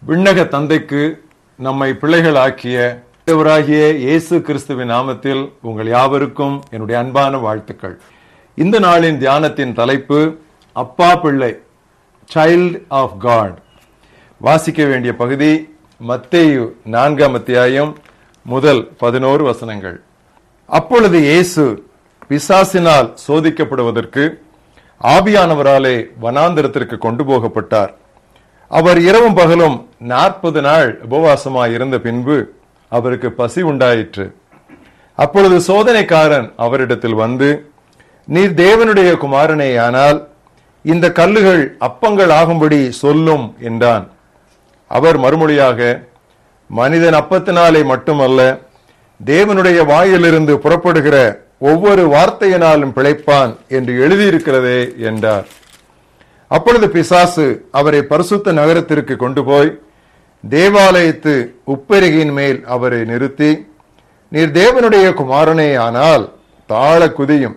விண்ணக தந்தைக்கு நம்மை பிள்ளைகளாக்கிய ஆக்கிய இயேசு கிறிஸ்துவின் நாமத்தில் உங்கள் யாவருக்கும் என்னுடைய அன்பான வாழ்த்துக்கள் இந்த நாளின் தியானத்தின் தலைப்பு அப்பா பிள்ளை சைல்ட் ஆஃப் காட் வாசிக்க வேண்டிய பகுதி மத்தேயு நான்காம் அத்தியாயம் முதல் பதினோரு வசனங்கள் அப்பொழுது இயேசு பிசாசினால் சோதிக்கப்படுவதற்கு ஆவியானவராலே வனாந்திரத்திற்கு கொண்டு போகப்பட்டார் அவர் இரவும் பகலும் நாற்பது நாள் உபவாசமாய் இருந்த பின்பு அவருக்கு பசி உண்டாயிற்று அப்பொழுது சோதனைக்காரன் அவரிடத்தில் வந்து நீர் தேவனுடைய குமாரனே ஆனால் இந்த கல்லுகள் அப்பங்கள் ஆகும்படி சொல்லும் என்றான் அவர் மறுமொழியாக மனிதன் அப்பத்தினாலே மட்டுமல்ல தேவனுடைய வாயிலிருந்து புறப்படுகிற ஒவ்வொரு வார்த்தையினாலும் பிழைப்பான் என்று எழுதியிருக்கிறதே என்றார் அப்பொழுது பிசாசு அவரை பரிசுத்த நகரத்திற்கு கொண்டு போய் தேவாலயத்து உப்பெருகின் மேல் அவரை நிறுத்தி நீர் தேவனுடைய குமாரனே ஆனால் தாழ குதியும்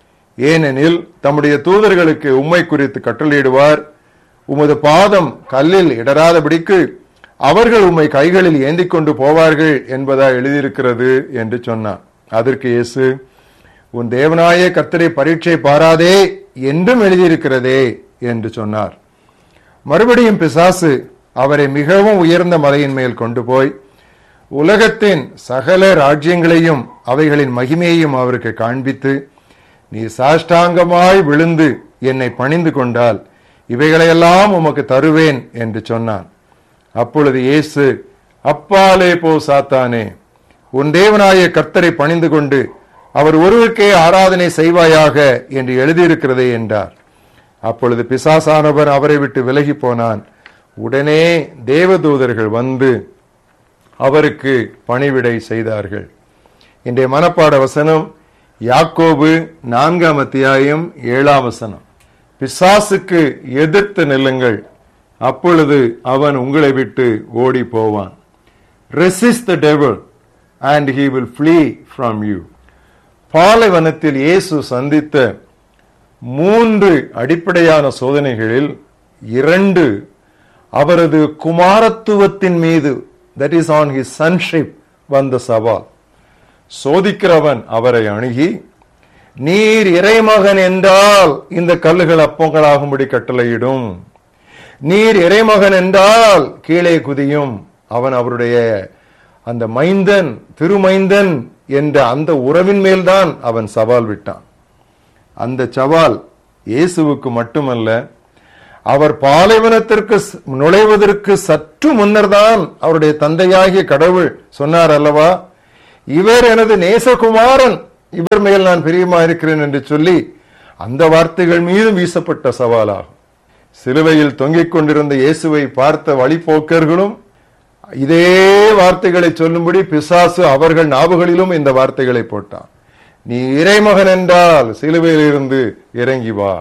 ஏனெனில் தம்முடைய தூதர்களுக்கு உம்மை குறித்து கட்டளையிடுவார் உமது பாதம் கல்லில் இடராதபடிக்கு அவர்கள் உம்மை கைகளில் ஏந்தி கொண்டு போவார்கள் என்பதா எழுதியிருக்கிறது என்று சொன்னான் அதற்கு இயேசு உன் தேவனாய கர்த்தரை பரீட்சை பாராதே என்றும் எழுதியிருக்கிறதே என்று சொன்னார் மறுபடியும் பிசாசு அவரை மிகவும் உயர்ந்த மலையின் மேல் கொண்டு போய் உலகத்தின் சகல ராஜ்யங்களையும் அவைகளின் மகிமையையும் அவருக்கு காண்பித்து நீ சாஷ்டாங்கமாய் விழுந்து என்னை பணிந்து கொண்டால் இவைகளையெல்லாம் உமக்கு தருவேன் என்று சொன்னான் அப்பொழுது இயேசு அப்பாலே போ சாத்தானே உன் தேவனாய கர்த்தரை பணிந்து கொண்டு அவர் ஒருவருக்கே ஆராதனை செய்வாயாக என்று எழுதியிருக்கிறதே என்றார் அப்பொழுது பிசாசானவர் அவரை விட்டு விலகி போனான் உடனே தேவதூதர்கள் வந்து அவருக்கு பணிவிடை செய்தார்கள் இன்றைய மனப்பாட வசனம் யாக்கோபு நான்காம் அத்தியாயம் ஏழாம் வசனம் பிசாசுக்கு எதிர்த்து நில்லுங்கள் அப்பொழுது அவன் உங்களை விட்டு ஓடி போவான் resist the devil and he will flee from you பாலைவனத்தில் இயேசு சந்தித்த மூன்று அடிப்படையான சோதனைகளில் இரண்டு அவரது குமாரத்துவத்தின் மீது that is on his sonship வந்த சவால் சோதிக்கிறவன் அவரை அணுகி நீர் இறைமகன் என்றால் இந்த கல்லுகள் அப்பங்களாகும்படி கட்டளையிடும் நீர் இறைமகன் என்றால் கீழே குதியும் அவன் அவருடைய அந்த மைந்தன் திருமைந்தன் என்ற அந்த உறவின் மேல்தான் அவன் சவால் விட்டான் அந்த சவால் இயேசுவுக்கு மட்டுமல்ல அவர் பாலைவனத்திற்கு நுழைவதற்கு சற்று முன்னர் தான் அவருடைய தந்தையாகிய கடவுள் சொன்னார் அல்லவா இவர் எனது நேசகுமாரன் இவர் மேல் நான் பிரியமா இருக்கிறேன் என்று சொல்லி அந்த வார்த்தைகள் மீது வீசப்பட்ட சவாலாகும் சிலுவையில் தொங்கிக் கொண்டிருந்த இயேசுவை பார்த்த வழிபோக்கர்களும் இதே வார்த்தைகளை சொல்லும்படி பிசாசு அவர்கள் நாவுகளிலும் இந்த வார்த்தைகளை போட்டான் நீ இறைமகன் என்றால் சிலுவையில் இருந்து இறங்கி வா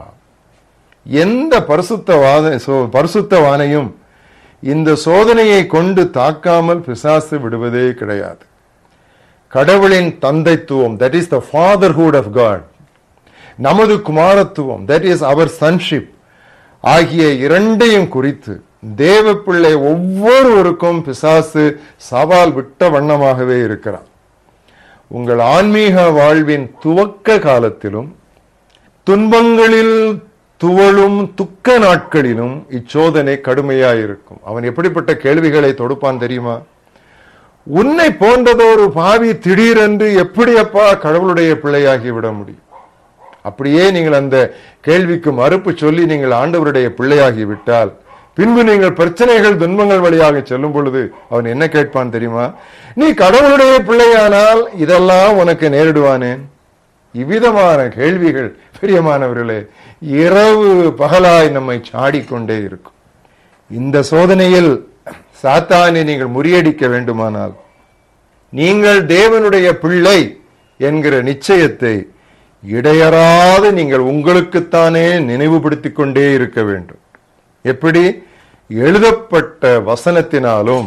எந்த பரிசுத்தவாத பரிசுத்தவானையும் இந்த சோதனையை கொண்டு தாக்காமல் பிசாசு விடுவதே கிடையாது கடவுளின் தந்தைத்துவம் that is the fatherhood of God நமது குமாரத்துவம் தட் இஸ் அவர் சன்ஷிப் ஆகிய இரண்டையும் குறித்து தேவ பிள்ளை ஒவ்வொருவருக்கும் பிசாசு சவால் விட்ட வண்ணமாகவே இருக்கிறார் உங்கள் ஆன்மீக வாழ்வின் துவக்க காலத்திலும் துன்பங்களில் துவளும் துக்க நாட்களிலும் இச்சோதனை கடுமையாயிருக்கும் அவன் எப்படிப்பட்ட கேள்விகளை தொடுப்பான் தெரியுமா உன்னை போன்றதொரு பாவி திடீரென்று எப்படி அப்பா கடவுளுடைய பிள்ளையாகி விட முடியும் அப்படியே நீங்கள் அந்த கேள்விக்கு மறுப்பு சொல்லி நீங்கள் ஆண்டவருடைய பிள்ளையாகி விட்டால் பின்பு நீங்கள் பிரச்சனைகள் துன்பங்கள் வழியாக செல்லும் பொழுது அவன் என்ன கேட்பான் தெரியுமா நீ கடவுளுடைய பிள்ளையானால் இதெல்லாம் உனக்கு நேரிடுவானேன் இவ்விதமான கேள்விகள் பிரியமானவர்களே இரவு பகலாய் நம்மை சாடிக்கொண்டே இருக்கும் இந்த சோதனையில் சாத்தானை நீங்கள் முறியடிக்க வேண்டுமானால் நீங்கள் தேவனுடைய பிள்ளை என்கிற நிச்சயத்தை இடையறாது நீங்கள் உங்களுக்குத்தானே நினைவுபடுத்திக் கொண்டே இருக்க வேண்டும் எப்படி எழுதப்பட்ட வசனத்தினாலும்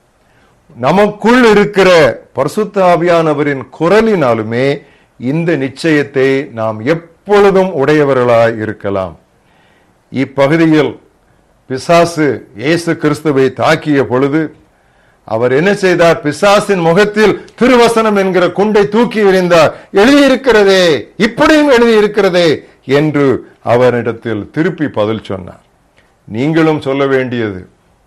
நமக்குள் இருக்கிற பரிசுத்தாவியானவரின் குரலினாலுமே இந்த நிச்சயத்தை நாம் எப்பொழுதும் உடையவர்களாய் இருக்கலாம் இப்பகுதியில் பிசாசு இயேசு கிறிஸ்துவை தாக்கிய பொழுது அவர் என்ன செய்தார் பிசாசின் முகத்தில் திருவசனம் என்கிற குண்டை தூக்கி எறிந்தார் எழுதியிருக்கிறதே இப்படியும் எழுதியிருக்கிறதே என்று அவரிடத்தில் திருப்பி பதில் சொன்னார் நீங்களும் சொல்ல வேண்டியது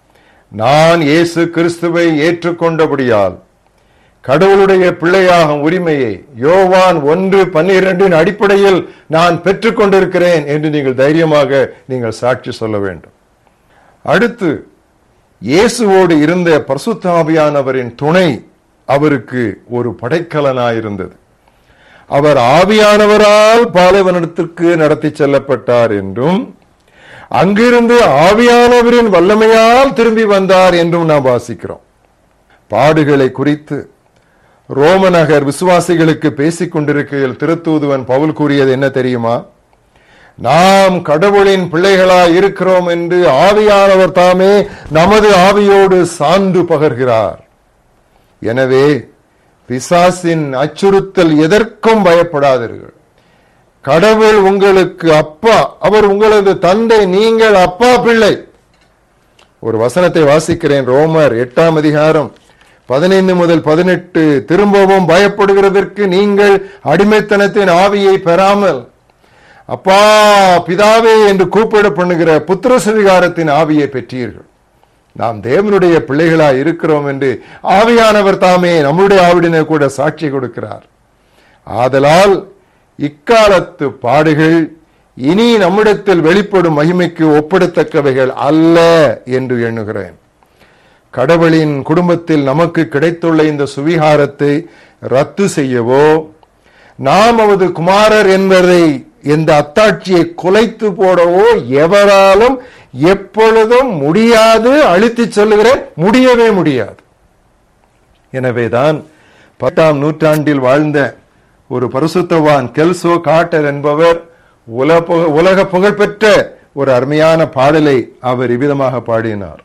நான் இயேசு கிறிஸ்துவை ஏற்றுக்கொண்டபடியால் கடவுளுடைய பிள்ளையாகும் உரிமையை யோவான் ஒன்று பன்னிரண்டின் அடிப்படையில் நான் பெற்றுக்கொண்டிருக்கிறேன் என்று நீங்கள் தைரியமாக நீங்கள் சாட்சி சொல்ல வேண்டும் அடுத்து இயேசுவோடு இருந்த பரிசுத்தாவியானவரின் துணை அவருக்கு ஒரு படைக்கலனாயிருந்தது அவர் ஆவியானவரால் பாலைவனத்திற்கு நடத்தி செல்லப்பட்டார் என்றும் அங்கிருந்து ஆவியானவரின் வல்லமையால் திரும்பி வந்தார் என்றும் நாம் வாசிக்கிறோம் பாடுகளை குறித்து ரோமநகர் விசுவாசிகளுக்கு பேசிக் கொண்டிருக்கையில் திருத்தூதுவன் பவுல் கூறியது என்ன தெரியுமா நாம் கடவுளின் பிள்ளைகளாய் இருக்கிறோம் என்று ஆவியானவர் தாமே நமது ஆவியோடு சான்று பகர்கிறார் எனவே பிசாசின் அச்சுறுத்தல் எதற்கும் பயப்படாதீர்கள் கடவுள் உங்களுக்கு அப்பா அவர் உங்களது தந்தை நீங்கள் அப்பா பிள்ளை ஒரு வசனத்தை வாசிக்கிறேன் ரோமர் எட்டாம் அதிகாரம் பதினைந்து முதல் பதினெட்டு திரும்பவும் பயப்படுகிறதற்கு நீங்கள் அடிமைத்தனத்தின் ஆவியை பெறாமல் அப்பா பிதாவே என்று கூப்பிட பண்ணுகிற புத்திர சுவிகாரத்தின் ஆவியை பெற்றீர்கள் நாம் தேவனுடைய பிள்ளைகளாய் இருக்கிறோம் என்று ஆவியானவர் தாமே நம்முடைய ஆவிடனை கூட சாட்சி கொடுக்கிறார் ஆதலால் இக்காலத்து பாடுகள் இனி நம்மிடத்தில் வெளிப்படும் மகிமைக்கு ஒப்பிடத்தக்கவைகள் அல்ல என்று எண்ணுகிறேன் கடவுளின் குடும்பத்தில் நமக்கு கிடைத்துள்ள இந்த சுவிகாரத்தை ரத்து செய்யவோ நாம் அவரது குமாரர் என்பதை இந்த அத்தாட்சியை குலைத்து போடவோ எவராலும் எப்பொழுதும் முடியாது அழித்து சொல்லுகிறேன் முடியவே முடியாது எனவேதான் பத்தாம் நூற்றாண்டில் வாழ்ந்த ஒரு பரிசுத்தவான் கெல்சோ காட்டர் என்பவர் உலக உலக புகழ்பெற்ற ஒரு அருமையான பாடலை அவர் இவ்விதமாக பாடினார்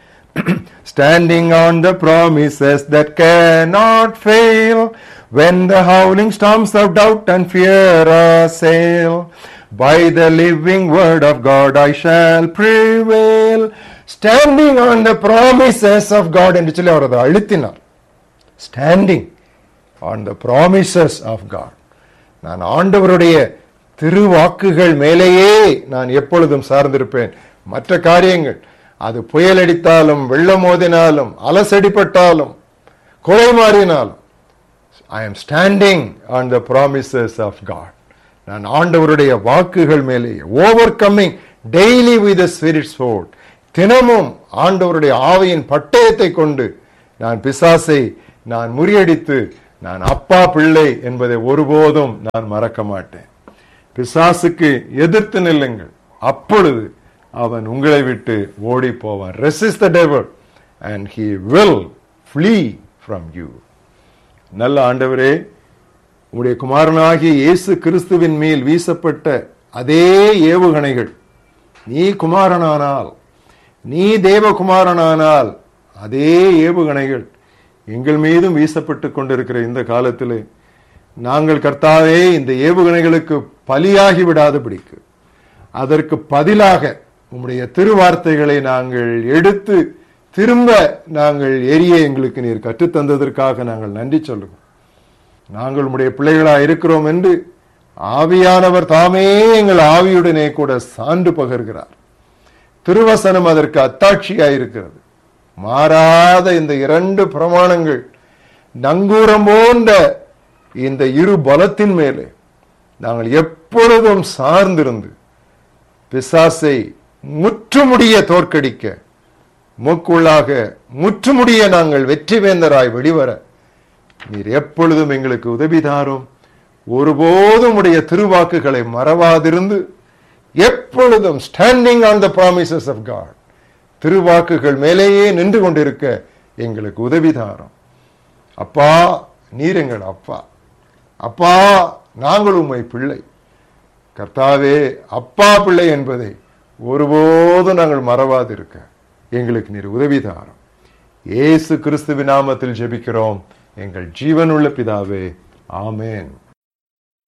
Standing on the promises that cannot fail, when the howling storms of doubt and fear assail, by the living word of God I shall prevail. Standing on the promises of God என்று சொல்லி அவர் அதை அழுத்தினார் standing on the promises of God நான் ஆண்டவருடைய திருவாக்குகள் மேலேயே நான் எப்பொழுதும் சார்ந்திருப்பேன் மற்ற காரியங்கள் அது புயல் அடித்தாலும் வெள்ளம் மோதினாலும் அலசடிப்பட்டாலும் கொலை மாறினாலும் I am standing on the promises of God நான் ஆண்டவருடைய வாக்குகள் மேலேயே overcoming daily with spirit sport தினமும் ஆண்டவருடைய ஆவையின் பட்டயத்தை கொண்டு நான் பிசாசை நான் முறியடித்து நான் அப்பா பிள்ளை என்பதை ஒருபோதும் நான் மறக்க மாட்டேன் பிசாசுக்கு எதிர்த்து நில்லுங்கள் அப்பொழுது அவன் உங்களை விட்டு ஓடி போவான் resist the devil and he will flee from you நல்ல ஆண்டவரே உடைய குமாரனாகிய இயேசு கிறிஸ்துவின் மேல் வீசப்பட்ட அதே ஏவுகணைகள் நீ குமாரனானால் நீ தேவகுமாரனானால் அதே ஏவுகணைகள் எங்கள் மீதும் வீசப்பட்டு கொண்டிருக்கிற இந்த காலத்திலே நாங்கள் கர்த்தாவே இந்த ஏவுகணைகளுக்கு பலியாகி விடாதபடிக்கு அதற்கு பதிலாக உம்முடைய திருவார்த்தைகளை நாங்கள் எடுத்து திரும்ப நாங்கள் எரிய எங்களுக்கு நீர் கற்றுத்தந்ததற்காக நாங்கள் நன்றி சொல்லுவோம் நாங்கள் உம்முடைய பிள்ளைகளாக இருக்கிறோம் என்று ஆவியானவர் தாமே எங்கள் ஆவியுடனே கூட சான்று பகர்கிறார் திருவசனம் அதற்கு அத்தாட்சியாயிருக்கிறது மாறாத இந்த இரண்டு பிரமாணங்கள் நங்கூரம் போன்ற இந்த இரு பலத்தின் மேலே நாங்கள் எப்பொழுதும் சார்ந்திருந்து பிசாசை முற்றுமுடிய தோற்கடிக்க மூக்குள்ளாக முற்றுமுடிய நாங்கள் வெற்றி வேந்தராய் வெளிவர நீர் எப்பொழுதும் எங்களுக்கு உதவி தாரும் ஒருபோதும் உடைய திருவாக்குகளை மறவாதிருந்து எப்பொழுதும் standing on the promises of God திருவாக்குகள் மேலேயே நின்று கொண்டிருக்க எங்களுக்கு உதவி தாரும் அப்பா நீர் எங்கள் அப்பா அப்பா நாங்கள் உம்மை பிள்ளை கர்த்தாவே அப்பா பிள்ளை என்பதை ஒருபோதும் நாங்கள் மறவாதிருக்க எங்களுக்கு நீர் உதவி தாரும் இயேசு கிறிஸ்துவின் நாமத்தில் ஜெபிக்கிறோம் எங்கள் ஜீவனுள்ள பிதாவே ஆமேன்